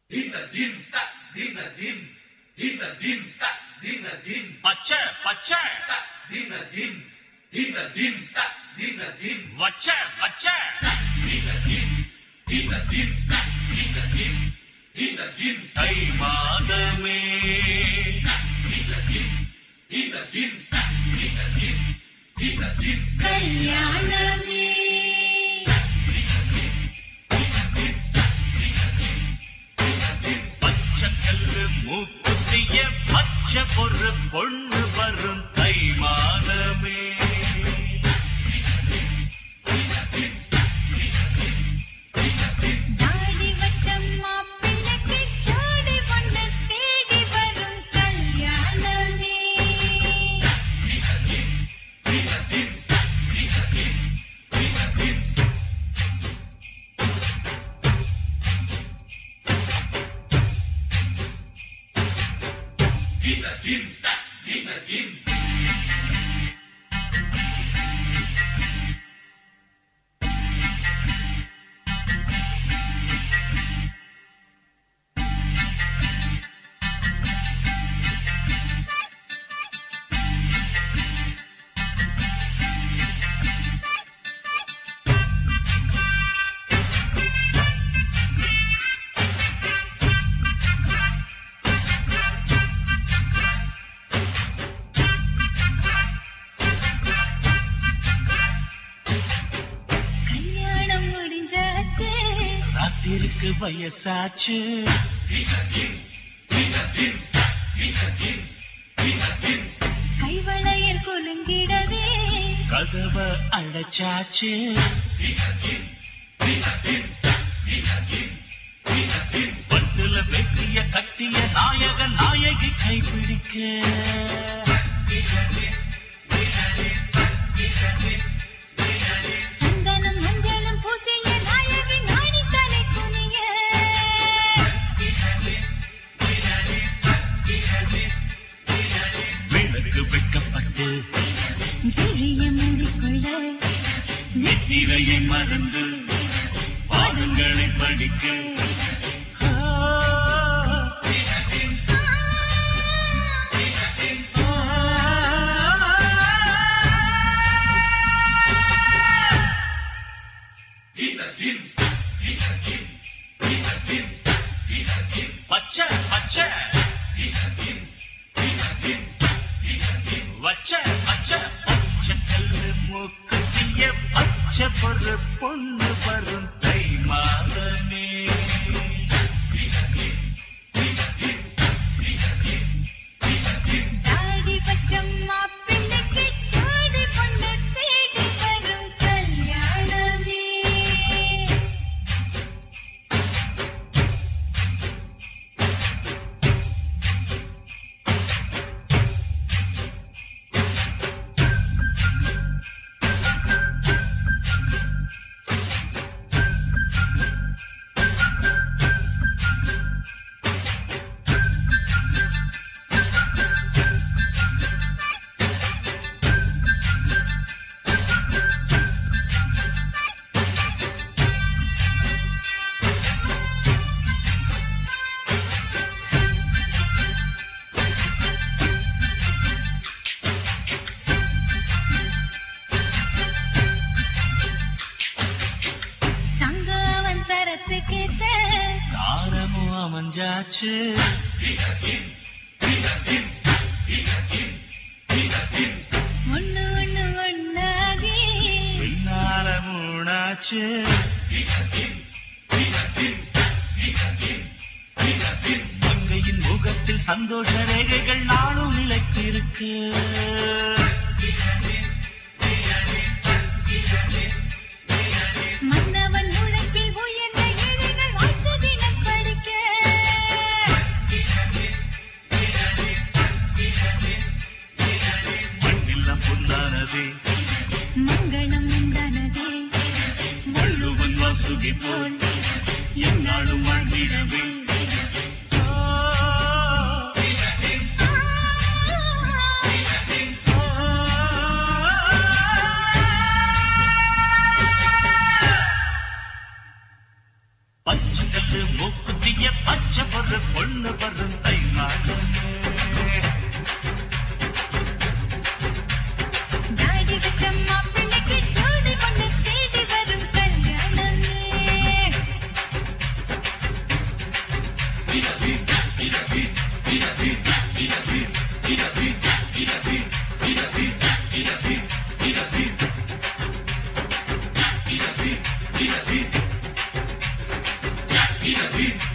பச்சை பச்சை வச்ச வச்ச தை மாதமே கல்யாணமே பச்சை கல்லு மூக்குத்திய பச்சை பொறு பொண்ணு வரும் தை மாதமே தாடி வச்சம் மாப்பிள்ளைக்கு ஜோடி ஒண்ணு தேடி வரும் கல்யாணமே கல்யாணம் முடிஞ்சாச்சு ராத்திருக்கு வயசாச்சு கைவளையல் குலுங்கிடவே கதவ அடைச்சாச்சு பட்டுல வெற்றிய கட்டிய நாயக நாயகி கைப்பிடிக்க சந்தனம் மஞ்சளும் பூசிய நாயகி நாடி தலை குனிய விளக்கு வைக்கப்பட்டு விழிய மூடிக்கொள்ள நெத்திரையை மறந்து பாடங்களை படிக்க ஆ, பச்சை பச்சை வச்ச வச்ச பச்சை கல்லு மூக்குத்திய பச்சை பொறு பொண்ணு வரும் தை மாதமே தாடி வச்சம் மாப்பிள்ளைக்கு ஜோடி பொண்ணு தேடி வரும் கல்யாணமே தங்கவன் சரத்துக்கேத்த காரமும் அமைஞ்சாச்சு ஒண்ணு ஒண்ணு ஒண்ணாகி பின்னால மூணாச்சு மங்கையின் முகத்தில் சந்தோஷ ரேகைகள் நாளும் நிலைத்திருக்கு மன்னவன் உழைப்பில் உயர்ந்த ஏழைகள் வாழ்த்து தினம் படிக்க மண்ணெல்லாம் பொன்னானதே மங்களம் உண்டானதே வள்ளுவன் வாசுகி போல் என்னாலும் வாழ்ந்திடவே பச்சை கல்லு மூக்குத்தி பைய பச்சை பொறு பொண்ணு வரும் தை நாளமே தாடி வச்ச மாப்பிள்ளைக்கு ஜோடி பொண்ணு தேடி வரும் கல்யாணமே Ida,